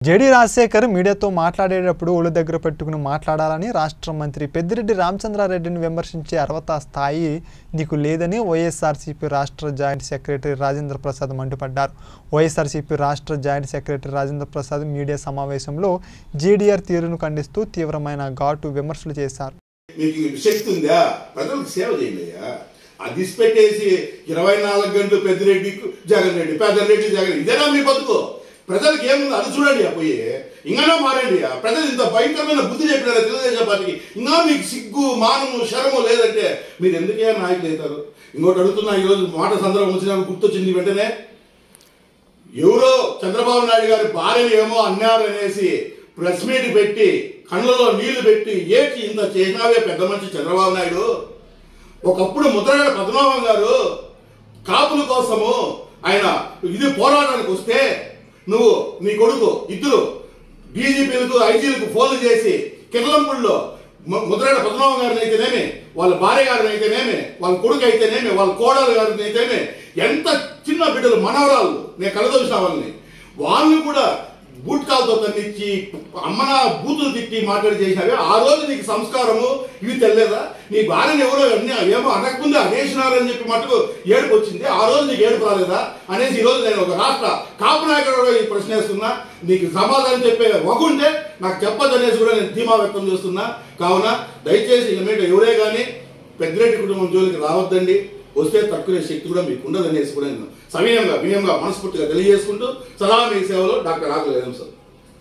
JD Rajasekhar మీడియాతో మాట్లాడేటప్పుడు ఒళ్ళు దగ్గర పెట్టుకుని మాట్లాడాలని రాష్ట్ర మంత్రి పెద్దిరెడ్డి రామచంద్రారెడ్డిని విమర్శించే అర్హత స్థాయి నీకు లేదని వైఎస్ఆర్సీపీ రాష్ట్ర జాయింట్ సెక్రటరీ రాజేంద్ర ప్రసాద్ మండిపడ్డారు వైఎస్ఆర్సీపీ రాష్ట్ర joint secretary Rajendra Prasad media సమావేశంలో జేడీఆర్ తీరును ఖండిస్తూ తీవ్రమైన ఘాటు విమర్శలు చేశారు మీకు శక్తి ఉందా ప్రజలకు సేవ చేయండి అయ్యా అది పెట్టేసి ఇరవై నాలుగు గంటలు పెద్దిరెడ్డి జగన్ రెడ్డి పెద్దరెడ్డి జగన్ ఇదేనా మీ బతుకు ప్రజలకు ఏముంది అది చూడండి ఆ పోయి ఇంకానో మారండి ఆ ప్రజలు ఇంత భయంకరమైన బుద్ధి చెప్పినారు తెలుగుదేశం పార్టీకి ఇంకా మీకు సిగ్గు మానము శరము లేదంటే మీరు ఎందుకే నాయకులు అవుతారు ఇంకోటి అడుగుతున్నా ఈరోజు మాట సందర్భం వచ్చినా గుర్తొచ్చింది వెంటనే ఎవరో చంద్రబాబు నాయుడు గారి భార్యను ఏమో అన్నారు అనేసి ప్రెస్ మీట్ పెట్టి కళ్ళలో నీళ్లు పెట్టి ఏడ్చి ఇంత చేసినావే పెద్ద మనిషి చంద్రబాబు నాయుడు ఒకప్పుడు ముద్రగడ పద్మనాభం గారు కాపుల కోసము ఆయన ఇది పోరాటానికి వస్తే నువ్వు నీ కొడుకు ఇద్దరు డీజీపీలకు ఐజీలకు ఫోన్లు చేసి కిర్లంపూడిలో ము- ముద్రగడ పద్మనాభం గారిని అయితేనేమి వాళ్ళ భార్య గారిని అయితేనేమి వాళ్ళ కొడుకు అయితేనేమి వాళ్ళ కోడలు గారిని అయితేనేమి ఎంత చిన్న బిడ్డలు మనవరాళ్ళు నేను కలదోసిన వాళ్ళని వాళ్ళు కూడా బూట్ కాల్తో తన్నిచ్చి అమ్మన బూతులు తిట్టి మాట్లాడి చేసినవి ఆ రోజు నీకు సంస్కారము ఇవి తెలియదా నీ భార్యను ఎవరో అన్ని ఏమో అనకముందే అనేసినారని చెప్పి మటుకు ఏడుపు వచ్చింది ఆ రోజు నీకు ఏడుపు రాలేదా అనేసి ఈ రోజు నేను ఒక రాష్ట్ర కాపు నాయకుడు ఈ ప్రశ్న వేస్తున్నా నీకు సమాధానం చెప్పే వగుంటే నాకు చెప్పదు అనేసి కూడా నేను ధీమా వ్యక్తం చేస్తున్నా కావున దయచేసి ఇక మీద ఎవరే కానీ పెద్దిరెడ్డి కుటుంబం జోలికి రావద్దండి వస్తే తక్కువ శక్తి కూడా మీకు ఉండదు అనేసి కూడా నేను సవినయంగా వినయంగా మనస్ఫూర్తిగా తెలియజేసుకుంటూ సదా మీ సేవలో డాక్టర్ రాఘవ సార్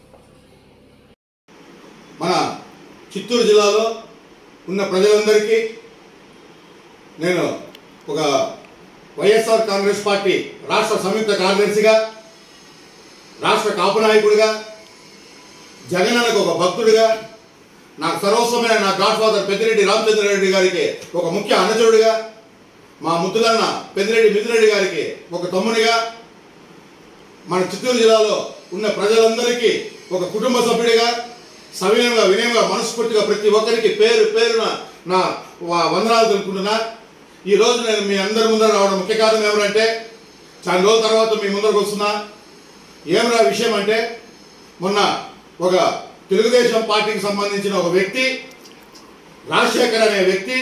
మన చిత్తూరు జిల్లాలో ఉన్న ప్రజలందరికీ నేను ఒక వైఎస్ఆర్ కాంగ్రెస్ పార్టీ రాష్ట్ర సంయుక్త కార్యదర్శిగా రాష్ట్ర కాపు నాయకుడిగా జగనన్నకు ఒక భక్తుడిగా నాకు సర్వస్వమైన నా గాడ్ ఫాదర్ పెద్దిరెడ్డి రామచంద్రారెడ్డి గారికి ఒక ముఖ్య అనుచరుడిగా మా ముద్దులన్న పెద్దిరెడ్డి మిథురెడ్డి గారికి ఒక తమ్మునిగా మన చిత్తూరు జిల్లాలో ఉన్న ప్రజలందరికీ ఒక కుటుంబ సభ్యుడిగా సవినయంగా వినయంగా మనస్ఫూర్తిగా ప్రతి ఒక్కరికి పేరు పేరున నా వ- వందనాలు తెలుపుకుంటున్నా ఈ రోజు నేను మీ అందరి ముందర రావడం ముఖ్య కారణం ఏమంటే చాలా రోజుల తర్వాత మీ ముందరకు వస్తున్నా ఏమరా విషయం అంటే మొన్న ఒక తెలుగుదేశం పార్టీకి సంబంధించిన ఒక వ్యక్తి రాజశేఖర్ అనే వ్యక్తి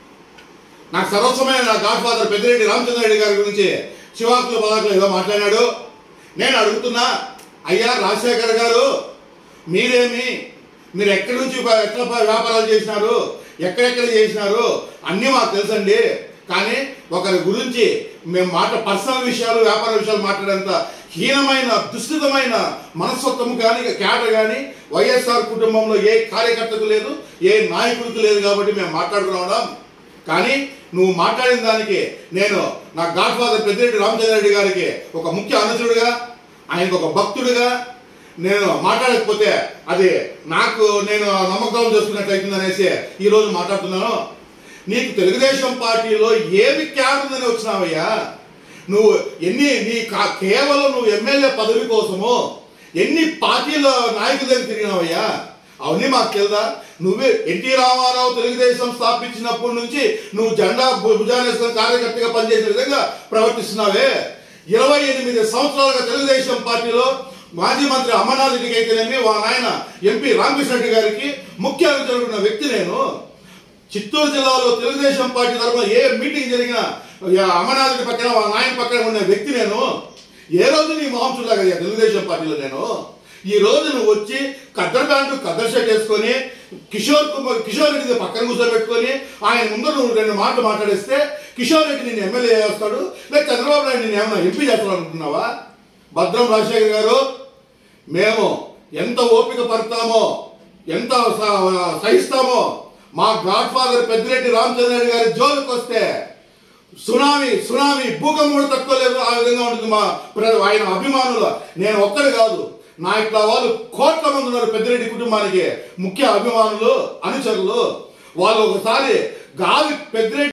నాకు సర్వస్వమైన నా గాడ్ ఫాదర్ పెద్దిరెడ్డి రామచంద్రరెడ్డి గారి గురించి శివాకుల పదాకులు ఏదో మాట్లాడినాడు నేను అడుగుతున్నా అయ్యా రాజశేఖర్ గారు మీరేమి మీరు ఎక్కడి నుంచి ప- ఎట్లా ప- వ్యాపారాలు చేసినారు ఎక్కడెక్కడ చేసినారు అన్నీ మాకు తెలుసండి కానీ ఒకరి గురించి మేము మాట పర్సనల్ విషయాలు వ్యాపార విషయాలు మాట్లాడేంత హీనమైన దుస్థితమైన మనస్తత్వం కానీ క్యాడర్ కానీ వైఎస్ఆర్ కుటుంబంలో ఏ కార్యకర్తకు లేదు ఏ నాయకుడికి లేదు కాబట్టి మేము మాట్లాడుకున్నాం కానీ నువ్వు మాట్లాడిన దానికి నేను నా గాడ్ ఫాదర్ పెద్దిరెడ్డి రామచంద్రరెడ్డి గారికి ఒక ముఖ్య అనుచరుడిగా ఆయనకు ఒక భక్తుడిగా నేను మాట్లాడకపోతే అది నాకు నేను నమ్మకం చేసుకున్నట్లయితుంది అనేసి ఈ రోజు మాట్లాడుతున్నాను నీకు తెలుగుదేశం పార్టీలో ఏమి క్యాడుందని వచ్చినావయ్యా నువ్వు ఎన్ని నీ కా- కేవలం నువ్వు ఎమ్మెల్యే పదవి కోసము ఎన్ని పార్టీల నాయకుల దగ్గర తిరిగినావయ్యా అవన్నీ మాకు తెలుదా నువ్వే ఎన్టీ రామారావు తెలుగుదేశం స్థాపించినప్పటి నుంచి నువ్వు జెండా భు- భుజానేసుకుని కార్యకర్తగా పనిచేసే విధంగా ప్రవర్తిస్తున్నావే ఇరవై ఎనిమిది సంవత్సరాలుగా తెలుగుదేశం పార్టీలో మాజీ మంత్రి అమర్నాథ్ రెడ్డికి అయితేనేమి వాళ్ళ నాయన ఎంపీ రామకృష్ణ రెడ్డి గారికి ముఖ్య అతిథులున్న వ్యక్తి నేను చిత్తూరు జిల్లాలో తెలుగుదేశం పార్టీ తరఫున ఏ మీటింగ్ జరిగినా యా అమర్నాథ్ రెడ్డి పక్కన వాళ్ళ నాయన పక్కన ఉన్న వ్యక్తి నేను ఏ రోజు నీ మొహం చూడలేక తెలుగుదేశం పార్టీలో నేను ఈ రోజు నువ్వు వచ్చి కద్దర్ ప్యాంటు కద్దర్ షర్ట్ వేసుకొని కిషోర్ కుమార్ కిషోర్ రెడ్డి పక్కన కూర్చోబెట్టుకొని ఆయన ముందు నువ్వు రెండు మాటలు మాట్లాడేస్తే కిషోర్ రెడ్డి నేను ఎమ్మెల్యే చేస్తాడు లేక చంద్రబాబు నాయుడు నేను ఏమైనా ఎంపీ చేస్తాడనుకుంటున్నావా భద్రం రాజశేఖర్ గారు మేము ఎంత ఓపిక పడతామో ఎంత స- సహిస్తామో మా గాడ్ ఫాదర్ పెద్దిరెడ్డి రామచంద్రరెడ్డి గారి జోలికి వస్తే సునామీ సునామీ భూకంపం కూడా తక్కువ లేదు ఆ విధంగా ఉంటుంది మా ప్ర- ఆయన అభిమానులు నేను ఒక్కడు కాదు నా ఇట్లా వాళ్ళు కోట్ల మంది ఉన్నారు పెద్దిరెడ్డి కుటుంబానికి ముఖ్య అభిమానులు అనుచరులు వాళ్ళు ఒకసారి గాలి పెద్దిరెడ్డి